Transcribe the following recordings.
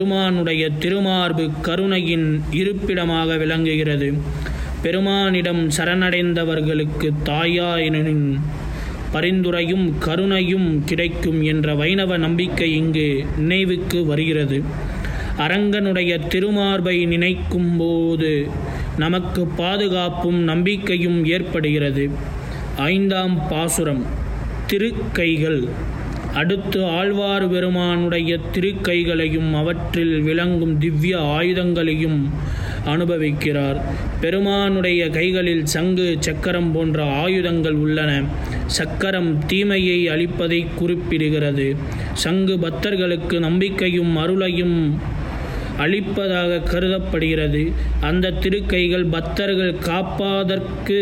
பெருமானுடைய திருமார்பு கருணையின் இருப்பிடமாக விளங்குகிறது பெருமானிடம் சரணடைந்தவர்களுக்கு தாயாயினின் பரிந்துரையும் கருணையும் கிடைக்கும் என்ற வைணவ நம்பிக்கை இங்கு நினைவுக்கு வருகிறது அரங்கனுடைய திருமார்பை நினைக்கும் போது நமக்கு பாதுகாப்பும் நம்பிக்கையும் ஏற்படுகிறது ஐந்தாம் பாசுரம் திருக்கைகள் அடுத்து ஆழ்வார் பெருமானுடைய திருக்கைகளையும் அவற்றில் விளங்கும் திவ்ய ஆயுதங்களையும் அனுபவிக்கிறார் பெருமானுடைய கைகளில் சங்கு சக்கரம் போன்ற ஆயுதங்கள் உள்ளன சக்கரம் தீமையை அளிப்பதை குறிப்பிடுகிறது சங்கு பக்தர்களுக்கு நம்பிக்கையும் அருளையும் அளிப்பதாக கருதப்படுகிறது அந்த திருக்கைகள் பக்தர்கள் காப்பாதற்கு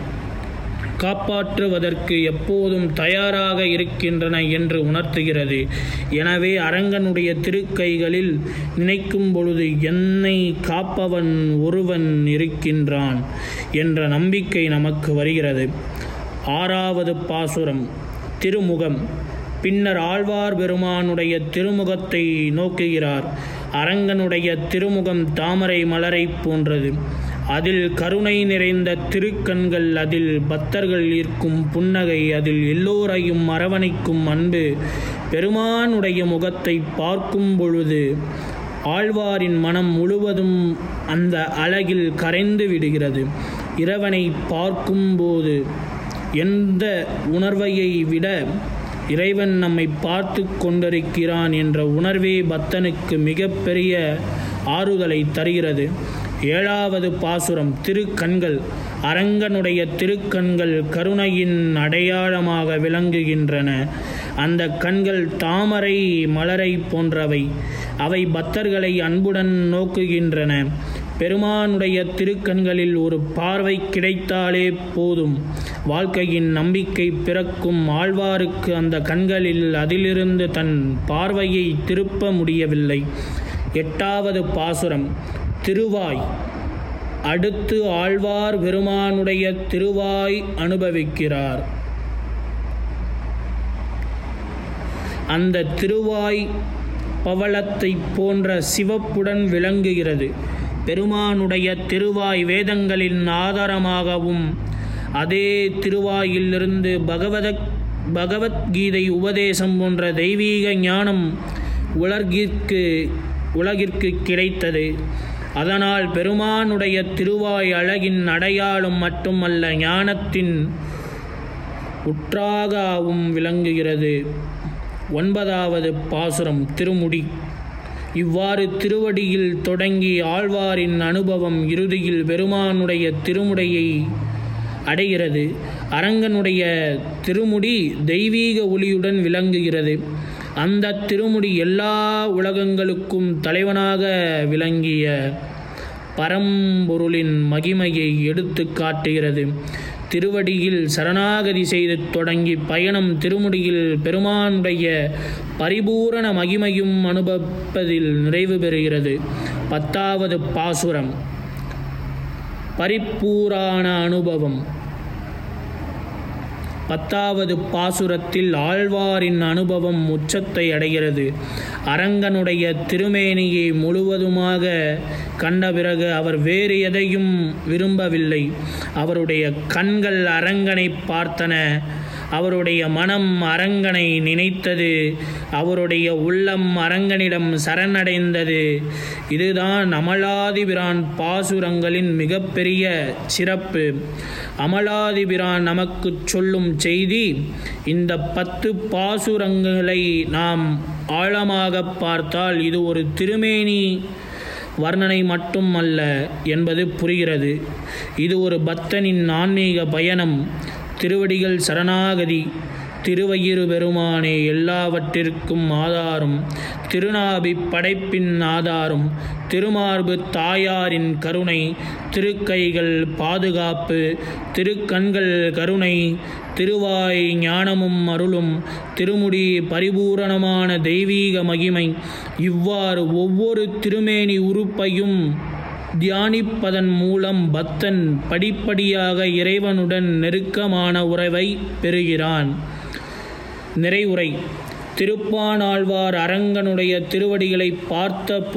காப்பாற்றுவதற்கு எப்போதும் தயாராக இருக்கின்றன என்று உணர்த்துகிறது எனவே அரங்கனுடைய திருக்கைகளில் நினைக்கும் பொழுது என்னை காப்பவன் ஒருவன் இருக்கின்றான் என்ற நம்பிக்கை நமக்கு வருகிறது ஆறாவது பாசுரம் திருமுகம் பின்னர் ஆழ்வார் பெருமானுடைய திருமுகத்தை நோக்குகிறார் அரங்கனுடைய திருமுகம் தாமரை மலரை போன்றது அதில் கருணை நிறைந்த திருக்கண்கள் அதில் பக்தர்கள் ஈர்க்கும் புன்னகை அதில் எல்லோரையும் அரவணைக்கும் அன்பு பெருமானுடைய முகத்தை பார்க்கும் பொழுது ஆழ்வாரின் மனம் முழுவதும் அந்த அழகில் கரைந்து விடுகிறது இறைவனை பார்க்கும்போது எந்த உணர்வையை விட இறைவன் நம்மை பார்த்து கொண்டிருக்கிறான் என்ற உணர்வே பக்தனுக்கு மிகப்பெரிய ஆறுதலை தருகிறது ஏழாவது பாசுரம் திருக்கண்கள் அரங்கனுடைய திருக்கண்கள் கருணையின் அடையாளமாக விளங்குகின்றன அந்த கண்கள் தாமரை மலரை போன்றவை அவை பக்தர்களை அன்புடன் நோக்குகின்றன பெருமானுடைய திருக்கண்களில் ஒரு பார்வை கிடைத்தாலே போதும் வாழ்க்கையின் நம்பிக்கை பிறக்கும் ஆழ்வாருக்கு அந்த கண்களில் அதிலிருந்து தன் பார்வையை திருப்ப முடியவில்லை எட்டாவது பாசுரம் திருவாய் அடுத்து ஆழ்வார் பெருமானுடைய திருவாய் அனுபவிக்கிறார் அந்த திருவாய் பவளத்தை போன்ற சிவப்புடன் விளங்குகிறது பெருமானுடைய திருவாய் வேதங்களின் ஆதாரமாகவும் அதே திருவாயிலிருந்து பகவத பகவத்கீதை உபதேசம் போன்ற தெய்வீக ஞானம் உலகிற்கு உலகிற்கு கிடைத்தது அதனால் பெருமானுடைய திருவாய் அழகின் அடையாளம் மட்டுமல்ல ஞானத்தின் உற்றாகவும் விளங்குகிறது ஒன்பதாவது பாசுரம் திருமுடி இவ்வாறு திருவடியில் தொடங்கி ஆழ்வாரின் அனுபவம் இறுதியில் பெருமானுடைய திருமுடையை அடைகிறது அரங்கனுடைய திருமுடி தெய்வீக ஒளியுடன் விளங்குகிறது அந்த திருமுடி எல்லா உலகங்களுக்கும் தலைவனாக விளங்கிய பரம்பொருளின் மகிமையை எடுத்து காட்டுகிறது திருவடியில் சரணாகதி செய்து தொடங்கி பயணம் திருமுடியில் பெருமானுடைய பரிபூரண மகிமையும் அனுபவிப்பதில் நிறைவு பெறுகிறது பத்தாவது பாசுரம் பரிபூரான அனுபவம் பத்தாவது பாசுரத்தில் ஆழ்வாரின் அனுபவம் உச்சத்தை அடைகிறது அரங்கனுடைய திருமேனியை முழுவதுமாக கண்ட பிறகு அவர் வேறு எதையும் விரும்பவில்லை அவருடைய கண்கள் அரங்கனை பார்த்தன அவருடைய மனம் அரங்கனை நினைத்தது அவருடைய உள்ளம் அரங்கனிடம் சரணடைந்தது இதுதான் அமலாதிபிரான் பாசுரங்களின் மிகப்பெரிய சிறப்பு அமலாதிபிரான் நமக்கு சொல்லும் செய்தி இந்த பத்து பாசுரங்களை நாம் ஆழமாக பார்த்தால் இது ஒரு திருமேனி வர்ணனை மட்டும் அல்ல என்பது புரிகிறது இது ஒரு பக்தனின் ஆன்மீக பயணம் திருவடிகள் சரணாகதி திருவயிறு பெருமானே எல்லாவற்றிற்கும் ஆதாரம் திருநாபி படைப்பின் ஆதாரம் திருமார்பு தாயாரின் கருணை திருக்கைகள் பாதுகாப்பு திருக்கண்கள் கருணை திருவாய் ஞானமும் அருளும் திருமுடி பரிபூரணமான தெய்வீக மகிமை இவ்வாறு ஒவ்வொரு திருமேனி உறுப்பையும் தியானிப்பதன் மூலம் பக்தன் படிப்படியாக இறைவனுடன் நெருக்கமான உறவை பெறுகிறான் நிறைவுரை திருப்பானாழ்வார் அரங்கனுடைய திருவடிகளை பார்த்த